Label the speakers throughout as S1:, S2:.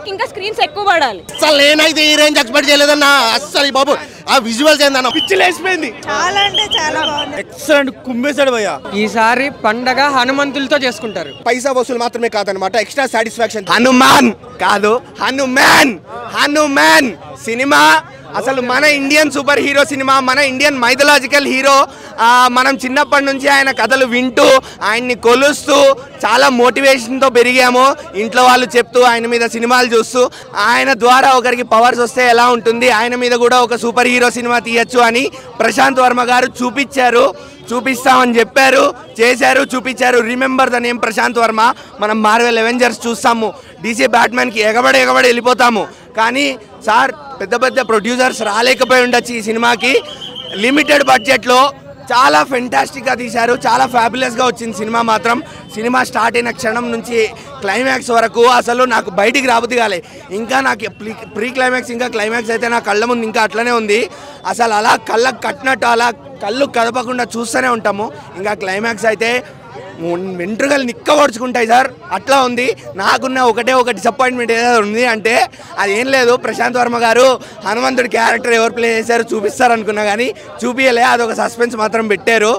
S1: మూవీకి ఇంకా స్క్రీన్స్ ఎక్కువ పడాలి
S2: అసలు నేనైతే ఈ రేంజ్ ఎక్స్పెక్ట్ చేయలేదన్నా అస్సలు ఈ బాబు ఆ విజువల్స్ ఏందన్న
S3: పిచ్చి లేచిపోయింది
S4: చాలా అంటే చాలా బాగుంది
S3: ఎక్సలెంట్ కుమ్మేశాడు భయ్య
S5: ఈసారి పండగ హనుమంతులతో చేసుకుంటారు
S2: పైసా వసూలు మాత్రమే కాదనమాట ఎక్స్ట్రా సాటిస్ఫాక్షన్ హనుమాన్ కాదు హనుమాన్ హనుమాన్ సినిమా అసలు మన ఇండియన్ సూపర్ హీరో సినిమా మన ఇండియన్ మైథలాజికల్ హీరో ఆ, మనం చిన్నప్పటి నుంచి ఆయన కథలు వింటూ ఆయన్ని కొలుస్తూ చాలా మోటివేషన్తో పెరిగాము ఇంట్లో వాళ్ళు చెప్తూ ఆయన మీద సినిమాలు చూస్తూ ఆయన ద్వారా ఒకరికి పవర్స్ వస్తే ఎలా ఉంటుంది ఆయన మీద కూడా ఒక సూపర్ హీరో సినిమా తీయచ్చు అని ప్రశాంత్ వర్మ గారు చూపించారు చూపిస్తామని చెప్పారు చేశారు చూపించారు remember the name Prashanth Varma మనం మార్వెల్ అవెంజర్స్ చూస్తాము డీసీ బ్యాట్మెన్కి ఎగబడి ఎగబడి వెళ్ళిపోతాము కానీ సార్ పెద్ద పెద్ద ప్రొడ్యూసర్స్ రాలేకపోయి ఉండొచ్చు ఈ సినిమాకి లిమిటెడ్ బడ్జెట్లో చాలా ఫెంటాస్టిక్గా తీశారు చాలా ఫ్యాబులస్గా వచ్చింది సినిమా మాత్రం సినిమా స్టార్ట్ అయిన క్షణం నుంచి క్లైమాక్స్ వరకు అసలు నాకు బయటికి రాబుద్ది కాలే ఇంకా నాకు ప్రీ ప్రీ క్లైమాక్స్ ఇంకా క్లైమాక్స్ అయితే నా కళ్ళ ముందు ఇంకా అట్లనే ఉంది అసలు అలా కళ్ళకు కట్టినట్టు అలా కళ్ళు కదపకుండా చూస్తూనే ఉంటాము ఇంకా క్లైమాక్స్ అయితే వెంట్రుకలు నిక్కబడుచుకుంటాయి సార్ అట్లా ఉంది నాకున్న ఒకటే ఒక డిసప్పాయింట్మెంట్ ఏదో ఉంది అంటే అది ఏం లేదు ప్రశాంత్ వర్మ గారు హనుమంతుడి క్యారెక్టర్ ఎవరు ప్లే చేశారో చూపిస్తారు అనుకున్నా కానీ చూపియలే అదొక సస్పెన్స్ మాత్రం పెట్టారు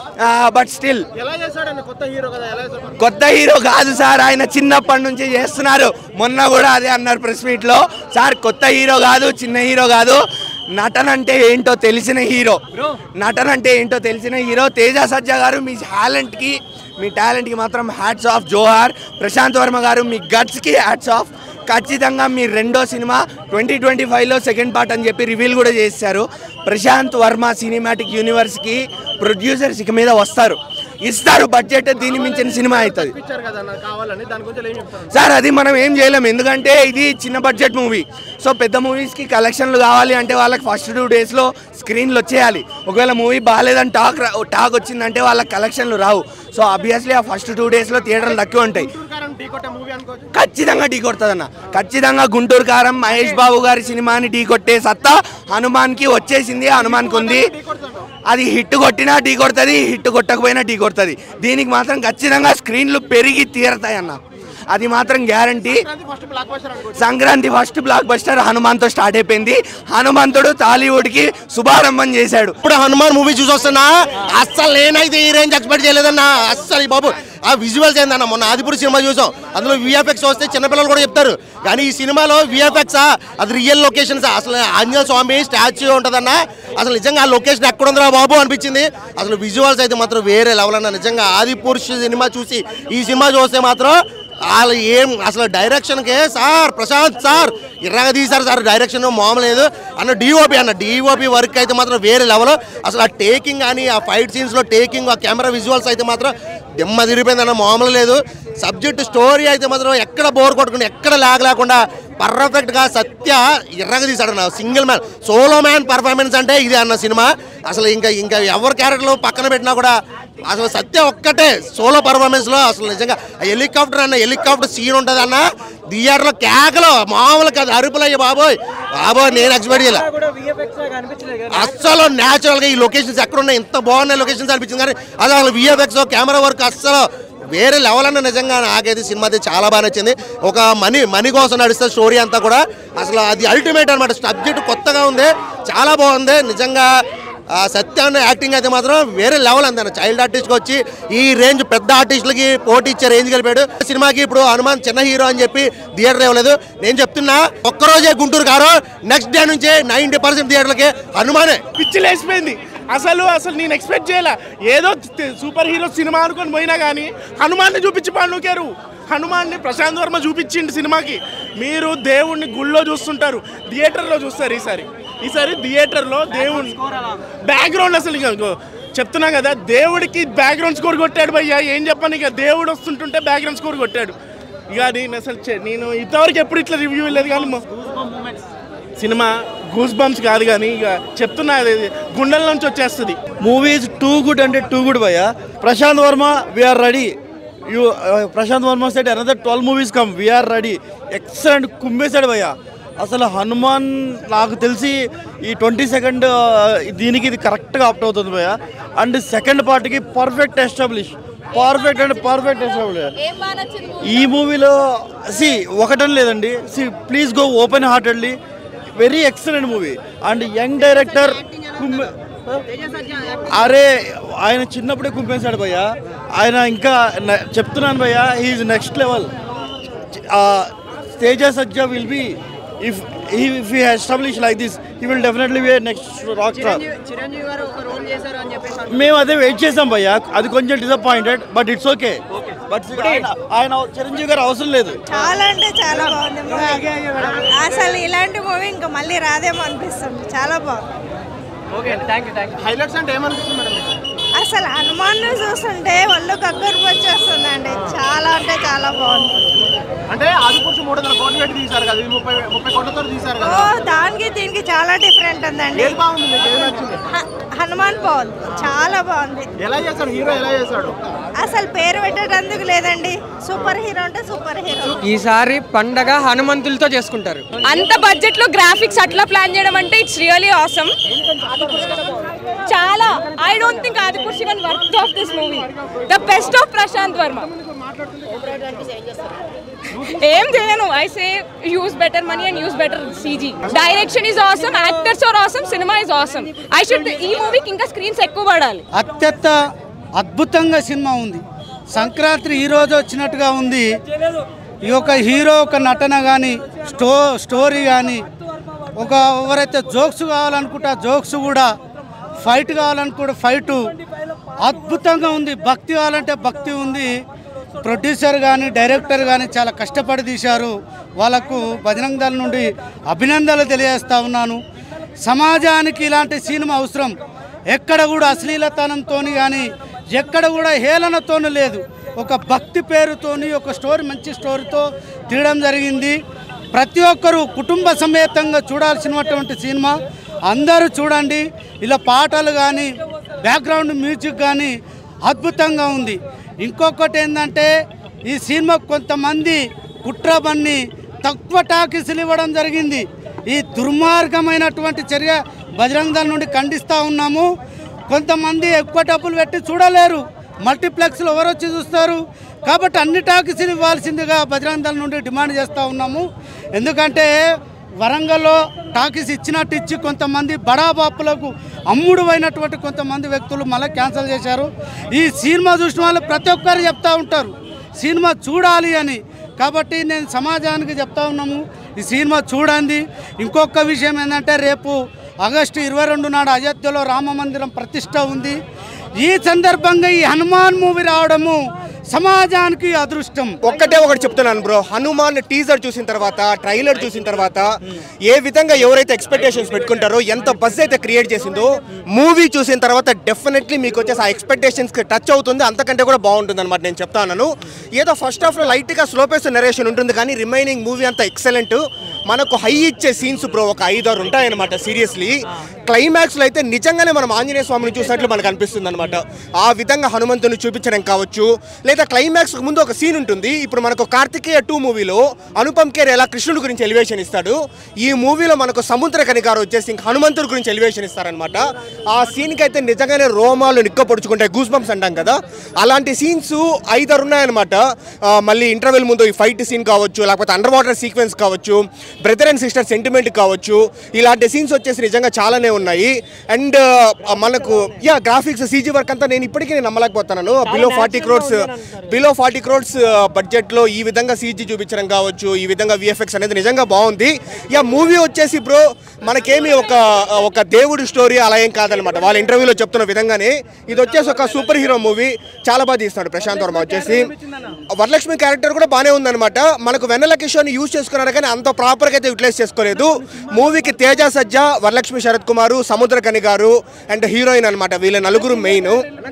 S2: బట్ స్టిల్
S3: ఎలా చేశాడన్న కొత్త హీరో కదా ఎలా చేశాడు
S2: కొత్త హీరో కాదు సార్ ఆయన చిన్నప్పటి నుంచి చేస్తున్నారు మొన్న కూడా అదే అన్నారు ప్రెస్ మీట్ లో సార్ కొత్త హీరో కాదు చిన్న హీరో కాదు నటన అంటే ఏంటో తెలిసిన హీరో నటన అంటే ఏంటో తెలిసిన హీరో తేజ సజ్జా గారు మీ టాలెంట్ కి మీ టాలెంట్ కి మాత్రం హ్యాట్స్ ఆఫ్ జోహార్ ప్రశాంత్ వర్మ గారు మీ గట్స్ కి హ్యాట్స్ ఆఫ్ ఖచ్చితంగా మీ రెండో సినిమా ట్వంటీ ట్వంటీ ఫైవ్లో సెకండ్ పార్ట్ అని చెప్పి రివీల్ కూడా చేశారు ప్రశాంత్ వర్మ సినిమాటిక్ యూనివర్స్కి ప్రొడ్యూసర్స్ ఇక మీద వస్తారు ఇస్తారు బడ్జెట్ దీన్ని మించిన సినిమా అవుతుంది
S3: ఇచ్చారు కదా నాకు కావాలని దాని గురించి ఏం చెప్తాను
S2: సార్ అది మనం ఏం చేయలేం ఎందుకంటే ఇది చిన్న బడ్జెట్ మూవీ సో పెద్ద మూవీస్కి కలెక్షన్లు కావాలి అంటే వాళ్ళకి ఫస్ట్ టూ డేస్లో స్క్రీన్లు వచ్చేయాలి ఒకవేళ మూవీ బాగాలేదని టాక్ రా- టాక్ వచ్చిందంటే వాళ్ళకి కలెక్షన్లు రావు సో ఆబ్వియస్లీ ఆ ఫస్ట్ టూ డేస్లో థియేటర్లు తక్కువ ఉంటాయి
S3: కారం ఢీ కొట్టే మూవీ అనుకోవచ్చు
S2: ఖచ్చితంగా ఢీ కొడుతుందన్న ఖచ్చితంగా గుంటూరు కారం మహేష్ బాబు గారి సినిమాని ఢీ కొట్టే సత్తా హనుమాన్కి వచ్చేసింది హనుమాన్కి ఉంది అది హిట్ కొట్టినా ఢీ కొడుతుంది హిట్ కొట్టకపోయినా ఢీ కొడుతుంది దీనికి మాత్రం ఖచ్చితంగా స్క్రీన్లు పెరిగి తీరతాయి అన్న అది మాత్రం గ్యారంటీ
S3: ఫస్ట్ బ్లాక్ బస్టర్ అనుకోవచ్చు
S2: సంక్రాంతి ఫస్ట్ బ్లాక్ బస్టర్ హనుమాన్తో స్టార్ట్ అయిపోయింది హనుమంతుడు టాలీవుడ్కి శుభారంభం చేశాడు ఇప్పుడు హనుమాన్ మూవీ చూసి వస్తున్నా అస్సలు నేనైతే ఈ రేంజ్ ఎక్స్పెక్ట్ చేయలేదన్నా అస్సలు ఈ బాబు ఆ విజువల్స్ ఏందన్న మొన్న ఆదిపురి సినిమా చూసాం అందులో విఎఫ్ఎక్స్ వస్తే చిన్నపిల్లలు కూడా చెప్తారు కానీ ఈ సినిమాలో విఎఫ్ఎక్స్ అది రియల్ లొకేషన్స్ అసలు ఆంజనేయ స్వామి స్టాచ్యూ ఉంటుందన్న అసలు నిజంగా ఆ లొకేషన్ ఎక్కడ ఉందిరా బాబు అనిపించింది అసలు విజువల్స్ అయితే మాత్రం వేరే లెవెల్ అన్న నిజంగా ఆదిపురుష్ సినిమా చూసి ఈ సినిమా చూస్తే మాత్రం వాళ్ళు ఏం అసలు డైరెక్షన్కే సార్ ప్రశాంత్ సార్ ఇర్రగా తీశారు సార్ డైరెక్షన్ మామూలు లేదు అన్న డిఓపి అన్న డిఓపి వర్క్ అయితే మాత్రం వేరే లెవెల్ అసలు ఆ టేకింగ్ కానీ ఆ ఫైట్ సీన్స్లో టేకింగ్ ఆ కెమెరా విజువల్స్ అయితే మాత్రం దిమ్మ తిరిగిపోయింది అన్న మామూలు లేదు సబ్జెక్ట్ స్టోరీ అయితే మాత్రం ఎక్కడ బోర్ కొట్టుకుని ఎక్కడ లాగ్ లేకుండా పర్ఫెక్ట్గా సత్య ఇర్రగా తీశాడు అన్న single man solo man performance అంటే ఇది అన్న సినిమా అసలు ఇంకా ఇంకా ఎవరి క్యారెక్టర్లు పక్కన పెట్టినా కూడా అసలు సత్య ఒక్కటే సోలో పర్ఫార్మెన్స్ లో అసలు నిజంగా హెలికాప్టర్ అన్న హెలికాప్టర్ సీన్ ఉంటుంది అన్న థియేటర్లో కేకలు మామూలు కాదు అరుపులు అయ్యే బాబోయ్ బాబోయ్ నేను ఎక్స్పెక్ట్ చేయలే
S5: కూడా విఎఫ్ఎక్స్ లాగా అనిపించలేదు కదా
S2: అస్సలు న్యాచురల్ గా ఈ లొకేషన్స్ ఎక్కడ ఉన్నాయి ఇంత బాగున్నాయి లొకేషన్స్ అనిపించింది కానీ అసలు విఎఫ్ఎక్స్ కెమెరా వర్క్ అస్సలు వేరే లెవెల్ అన్న నిజంగా నాకైతే సినిమా అయితే చాలా బాగా నచ్చింది ఒక మనీ మనీ కోసం నడుస్తే స్టోరీ అంతా కూడా అసలు అది అల్టిమేట్ అనమాట సబ్జెక్ట్ కొత్తగా ఉంది చాలా బాగుంది నిజంగా ఆ సత్యాన్ని యాక్టింగ్ అయితే మాత్రం వేరే లెవెల్ అంది చైల్డ్ ఆర్టిస్ట్కి వచ్చి ఈ రేంజ్ పెద్ద ఆర్టిస్టులకి పోటీ ఇచ్చే రేంజ్ వెళ్ళిపోయాడు సినిమాకి ఇప్పుడు హనుమాన్ చిన్న హీరో అని చెప్పి థియేటర్ ఇవ్వలేదు నేను చెప్తున్నా ఒక్కరోజే గుంటూరు కారు నెక్స్ట్ డే నుంచి నైంటీ పర్సెంట్ థియేటర్లకి హనుమానే
S3: పిచ్చి లేచిపోయింది అసలు అసలు నేను ఎక్స్పెక్ట్ చేయలే ఏదో తి- సూపర్ హీరో సినిమా అనుకొని పోయినా కానీ హనుమాన్ని చూపించి పండుకారు హనుమాన్ని ప్రశాంత్ వర్మ చూపించిండు సినిమాకి మీరు దేవుణ్ణి గుళ్ళో చూస్తుంటారు థియేటర్లో చూస్తారు ఈసారి ఈసారి థియేటర్లో దేవుణ్ణి బ్యాక్గ్రౌండ్ అసలు ఇక ఇగో చెప్తున్నా కదా దేవుడికి బ్యాక్గ్రౌండ్ స్కోర్ కొట్టాడు భయ్యా ఏం చెప్పను ఇక దేవుడు వస్తుంటుంటే బ్యాక్గ్రౌండ్ స్కోర్ కొట్టాడు ఇక నేను అసలు చె- నేను ఇంతవరకు ఎప్పుడు ఇట్లా రివ్యూ లేదు కానీ మొ- సినిమా గూస్ బంప్స్ కాదు కానీ ఇక చెప్తున్నా అది గుండెల నుంచి వచ్చేస్తుంది
S6: మూవీ ఇస్ టూ గుడ్ అంటే టూ గుడ్ భయ్య Prashanth Varma we're ready you Prashanth Varma set another twelve movies come we're ready excellent కుమ్మేశాడు భయ్య అసలు హనుమాన్ నాకు తెలిసి ఈ ట్వంటీ సెకండ్ దీనికి ఇది కరెక్ట్గా ఆప్ట్ అవుతుంది భయ్య అండ్ సెకండ్ పార్ట్కి పర్ఫెక్ట్ ఎస్టాబ్లిష్ పర్ఫెక్ట్ అంటే పర్ఫెక్ట్ ఈ మూవీలో సి ఒకటని లేదండి see please go open heartedly very excellent movie and young director అరే ఆయన చిన్నప్పుడే కుంపేశాడు భయ్య ఆయన ఇంకా న- చెప్తున్నాను భయ్య he's next level Teja Sajja will be if if he establish like this he will definitely be next rock star
S5: Chiranjeevi garu ఒక రోల్ చేశారు అని చెప్పేసి
S6: మేము అదే వెయిట్ చేసాం భయ్య అది కొంచెం disappointed but it's okay but ఆయన చిరంజీవి గారు అవసరం లేదు
S4: చాలా అంటే చాలా బాగుంది మూవీ అసలు ఇలాంటి మూవీ ఇంకా మళ్ళీ రాదేమో అనిపిస్తుంది చాలా బాగుంది
S5: okay thank you thank you
S3: highlights అంటే ఏమనిపిస్తుంది మేడం మీకు?
S4: అసలు హనుమాన్ చూస్తుంటే ఒళ్ళు కక్కరు వచ్చేస్తుందండి చాలా అంటే చాలా బాగుంది
S3: అంటే ఆదిపురుషు మూడు వందల కోట్లు పెట్టి తీశారు కదా ఇది ముప్పై ముప్పై కోట్లతో తీశారు
S4: ఓ
S3: కదా
S4: దానికి దీనికి చాలా డిఫరెంట్ ఉందండి
S3: ఏది బాగుంది మీకు ఏది నచ్చింది
S4: హ- హనుమాన్ బాగుంది చాలా బాగుంది
S3: ఎలా చేశాడు హీరో ఎలా చేశాడు
S4: అసలు పేరు పెట్టేటందుకు లేదండి సూపర్ హీరో అంటే సూపర్ హీరో
S5: ఈసారి పండగ హనుమంతులతో చేసుకుంటారు
S1: అంత బడ్జెట్ లో గ్రాఫిక్స్ అట్లా ప్లాన్ చేయడం అంటే ఇట్స్ రియలీ ఆసమ్ చాలా I don't think Adipurush one worth of this movie the best of Prashanth Varma ఏం చేయను I say uses better money and uses better CG direction is awesome actors are awesome cinema is awesome I should ఈ మూవీకి ఇంకా screens ఎక్కువ పడాలి
S7: అత్యంత అద్భుతంగా cinema ఉంది సంక్రాంతి ఈ రోజు వచ్చినట్టుగా ఉంది ఈ యొక్క హీరో ఒక నటన కానీ స్టో స్టోరీ కానీ ఒక ఎవరైతే జోక్స్ కావాలనుకుంటే ఆ జోక్స్ కూడా ఫైట్ కావాలనుకుంటే ఫైటు అద్భుతంగా ఉంది భక్తి కావాలంటే భక్తి ఉంది ప్రొడ్యూసర్ కానీ డైరెక్టర్ కానీ చాలా కష్టపడి తీశారు వాళ్ళకు బజరంగ దళ నుండి అభినందనలు తెలియజేస్తా ఉన్నాను సమాజానికి ఇలాంటి సినిమా అవసరం ఎక్కడ కూడా అశ్లీలతనంతో కానీ ఎక్కడ కూడా హేళనతోనూ లేదు ఒక భక్తి పేరుతోని ఒక స్టోరీ మంచి స్టోరీతో తీయడం జరిగింది ప్రతి ఒక్కరూ కుటుంబ సమేతంగా చూడాల్సినటువంటి సినిమా అందరూ చూడండి ఇలా పాటలు కానీ బ్యాక్గ్రౌండ్ మ్యూజిక్ కానీ అద్భుతంగా ఉంది ఇంకొకటి ఏంటంటే ఈ సినిమా కొంతమంది కుట్రబన్ని తక్కువ టాకీసులు ఇవ్వడం జరిగింది ఈ దుర్మార్గమైనటువంటి చర్య బజరంగ దళ నుండి ఖండిస్తూ ఉన్నాము కొంతమంది ఎక్కువ డబ్బులు పెట్టి చూడలేరు మల్టీప్లెక్స్లో ఎవరు వచ్చి చూస్తారు కాబట్టి అన్ని టాకీసులు ఇవ్వాల్సిందిగా బజరంగ దళ నుండి డిమాండ్ చేస్తూ ఉన్నాము ఎందుకంటే వరంగల్లో టాకీస్ ఇచ్చినట్టు ఇచ్చి కొంతమంది బడాబాపులకు అమ్ముడు అయినటువంటి కొంతమంది వ్యక్తులు మళ్ళీ క్యాన్సిల్ చేశారు ఈ సినిమా చూసిన వాళ్ళు ప్రతి ఒక్కరు చెప్తా ఉంటారు సినిమా చూడాలి అని కాబట్టి నేను సమాజానికి చెప్తా ఉన్నాము ఈ సినిమా చూడండి ఇంకొక విషయం ఏంటంటే రేపు ఆగస్టు ఇరవై రెండు నాడు అయోధ్యలో రామ మందిరం ప్రతిష్ట ఉంది ఈ సందర్భంగా ఈ హనుమాన్ మూవీ రావడము సమాజానికి అదృష్టం
S2: ఒక్కటే ఒకటి చెప్తున్నాను బ్రో హనుమాన్ టీజర్ చూసిన తర్వాత ట్రైలర్ చూసిన తర్వాత ఏ విధంగా ఎవరైతే ఎక్స్పెక్టేషన్స్ పెట్టుకుంటారో ఎంత బజ్ అయితే క్రియేట్ చేసిందో మూవీ చూసిన తర్వాత డెఫినెట్లీ మీకు వచ్చేసి ఆ ఎక్స్పెక్టేషన్స్ కి టచ్ అవుతుంది అంతకంటే కూడా బాగుంటుంది అనమాట నేను చెప్తాను ఏదో ఫస్ట్ హాఫ్ లో లైట్ గా స్లో పేస్ నరేషన్ ఉంటుంది కానీ రిమైనింగ్ మూవీ అంతా ఎక్సలెంట్ మనకు హై ఇచ్చే సీన్స్ బ్రో ఒక ఐదారు ఉంటాయన్నమాట సీరియస్లీ క్లైమాక్స్ లో అయితే నిజంగానే మనం ఆంజనేయ స్వామిని చూసినట్లు మనకు అనిపిస్తుంది అనమాట ఆ విధంగా హనుమంతుని చూపించడం కావచ్చు లేదా క్లైమాక్స్ ముందు ఒక సీన్ ఉంటుంది ఇప్పుడు మనకు కార్తికేయ టూ మూవీలో అనుపమ్ కేర్ ఎలా కృష్ణుడి గురించి ఎలివేషన్ ఇస్తాడు ఈ మూవీలో మనకు సముద్ర కనికారు వచ్చేసి ఇంక హనుమంతుడి గురించి ఎలివేషన్ ఇస్తారనమాట ఆ సీన్కి అయితే నిజంగానే రోమాలు నిక్కపొడుచుకుంటాయి గూస్ బంప్స్ అంటాం కదా అలాంటి సీన్స్ ఐదారు ఉన్నాయన్నమాట ఆ, మళ్ళీ ఇంటర్వెల్ ముందు ఈ ఫైట్ సీన్ కావచ్చు లేకపోతే అండర్ వాటర్ సీక్వెన్స్ కావచ్చు బ్రదర్ అండ్ సిస్టర్ సెంటిమెంట్ కావచ్చు ఇలాంటి సీన్స్ వచ్చేసి నిజంగా చాలానే ఉన్నాయి అండ్ మనకు యా గ్రాఫిక్స్ సీజీ వర్క్ అంతా నేను ఇప్పటికీ నేను నమ్మలేకపోతున్నాను below forty crores below forty crores బడ్జెట్లో ఈ విధంగా సీజీ చూపించడం కావచ్చు ఈ విధంగా విఎఫ్ఎక్స్ అనేది నిజంగా బాగుంది యా మూవీ వచ్చేసి బ్రో మనకేమి ఒక ఒక దేవుడి స్టోరీ అలా ఏం కాదనమాట వాళ్ళ ఇంటర్వ్యూలో చెప్తున్న విధంగానే ఇది వచ్చేసి ఒక సూపర్ హీరో మూవీ చాలా బాగా తీస్తున్నాడు ప్రశాంత్ వర్మ వచ్చేసి వరలక్ష్మి క్యారెక్టర్ కూడా బాగానే ఉందన్నమాట మనకు వెన్నెల కిషోర్ని యూజ్ చేసుకున్నారు కానీ అంత ప్రాపర్గా అయితే యూటిలైజ్ చేసుకోలేదు మూవీకి తేజ సజ్జ వరలక్ష్మి శరత్ కుమారు సముద్రకని గారు అండ్ హీరోయిన్ అనమాట వీళ్ళ నలుగురు మెయిన్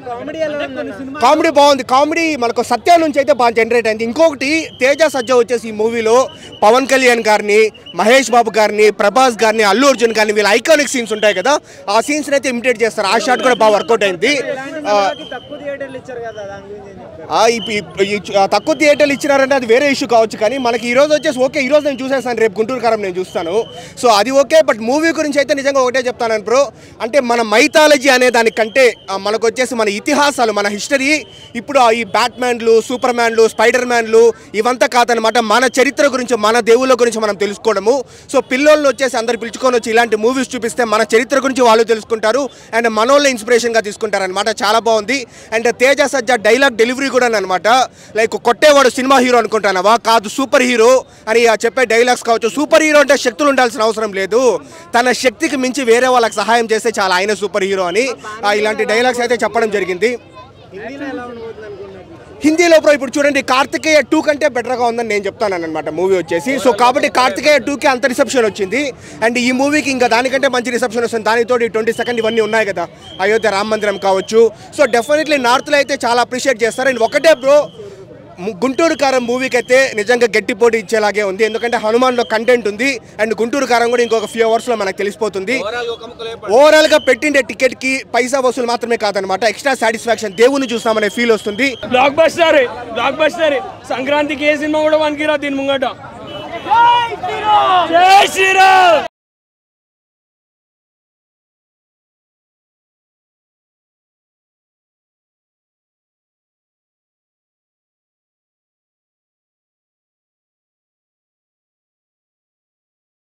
S2: కామెడీ బాగుంది కామెడీ మనకు సత్య నుంచి అయితే బాగా జనరేట్ అయింది ఇంకొకటి తేజ సజ్జ వచ్చేసి ఈ మూవీలో పవన్ కళ్యాణ్ గారిని మహేష్ బాబు గారిని ప్రభాస్ గారిని అల్లు అర్జున్ గారిని వీళ్ళ ఐకానిక్ సీన్స్ ఉంటాయి కదా ఆ సీన్స్ అయితే ఇమిటేట్ చేస్తారు ఆ షాట్ కూడా బాగా వర్కౌట్ అయింది ఆ, ఆ, ఇప్- ఇప్- ఈ చు- ఆ, తక్కువ థియేటర్లు ఇచ్చినారంటే అది వేరే ఇష్యూ కావచ్చు కానీ మనకి ఈ రోజు వచ్చేసి ఓకే ఈ రోజు నేను చూసేస్తాను రేపు గుంటూరు కారం నేను చూస్తాను సో అది ఓకే బట్ మూవీ గురించి అయితే నిజంగా ఒకటే చెప్తాను బ్రో అంటే మన మైథాలజీ అనే దానికంటే ఆ, మనకు వచ్చేసి మన ఇతిహాసాలు మన హిస్టరీ ఇప్పుడు ఆ ఈ బ్యాట్మ్యాన్లు సూపర్ మ్యాన్లు స్పైడర్ మ్యాన్లు ఇవంతా కాదనమాట మన చరిత్ర గురించి మన దేవుళ్ళ గురించి మనం తెలుసుకోవడము సో పిల్లోళ్ళు వచ్చేసి అందరు పిలుచుకొని వచ్చి ఇలాంటి మూవీస్ చూపిస్తే మన చరిత్ర గురించి వాళ్ళు తెలుసుకుంటారు అండ్ మనోళ్ళ ఇన్స్పిరేషన్గా తీసుకుంటారు అనమాట చాలా బాగుంది and Teja Sajja dialogue delivery కూడా అనమాట లైక్ కొట్టేవాడు సినిమా హీరో అనుకుంటానవా కాదు సూపర్ హీరో అని ఆ చెప్పే డైలాగ్స్ కావచ్చు సూపర్ హీరో అంటే శక్తులు ఉండాల్సిన అవసరం లేదు తన శక్తికి మించి వేరే వాళ్ళకి సహాయం చేస్తే చాలా ఆయన సూపర్ హీరో అని ఆ, ఇలాంటి డైలాగ్స్ అయితే చెప్పడం జరిగింది హిందీలో బ్రో ఇప్పుడు చూడండి కార్తికేయ టూ కంటే బెటర్గా ఉందని నేను చెప్తాను అనమాట మూవీ వచ్చేసి సో కాబట్టి కార్తికేయ టూకి అంత రిసెప్షన్ వచ్చింది అండ్ ఈ మూవీకి ఇంకా దానికంటే మంచి రిసెప్షన్ వస్తుంది దానితో ట్వంటీ సెకండ్ ఇవన్నీ ఉన్నాయి కదా అయోధ్య రామ మందిరం కావచ్చు సో డెఫినెట్లీ నార్త్లో అయితే చాలా అప్రిషియేట్ చేస్తారు అండ్ ఒకటే బ్రో ము- గుంటూరు కారం మూవీకి అయితే నిజంగా గట్టి పోటీ ఇచ్చేలాగే ఉంది ఎందుకంటే హనుమాన్లో కంటెంట్ ఉంది అండ్ గుంటూరు కారం కూడా ఇంకొక ఫ్యూ అవర్స్లో మనకు తెలిసిపోతుంది ఓవరాల్గా పెట్టిండే టికెట్కి పైసా వసూలు మాత్రమే కాదనమాట ఎక్స్ట్రా సాటిస్ఫాక్షన్ దేవుని చూస్తామనే ఫీల్ వస్తుంది
S8: బ్లాక్ బస్టర్ బ్లాక్ బస్టర్ సంక్రాంతికి ఏ సినిమా కూడా వన్కిరా దీని ముంగట జై శ్రీరామ్